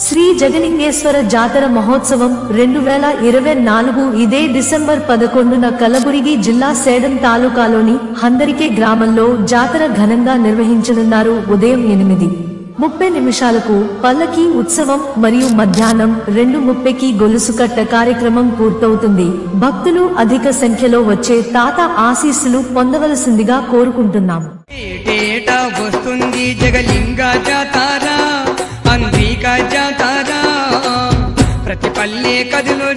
శ్రీ జగలింగేశ్వర జాతర మహోత్సవం రెండు వేల ఇరవై నాలుగు ఇదే డిసెంబర్ పదకొండున కలబురిగి జిల్లా సేడం తాలూకాలోని హందరికే గ్రామంలో జాతర ఘనంగా నిర్వహించనున్నారు ఉదయం ఎనిమిది ముప్పై నిమిషాలకు పల్లకి ఉత్సవం మరియు మధ్యాహ్నం రెండు ముప్పైకి గొలుసుకట్ట కార్యక్రమం పూర్తవుతుంది భక్తులు అధిక సంఖ్యలో వచ్చే తాత ఆశీస్సులు పొందవలసిందిగా కోరుకుంటున్నాము ఏటేటా వస్తుంది జగలింగ జాతారా అంబిక జాతారా ప్రతి పల్లె కదులు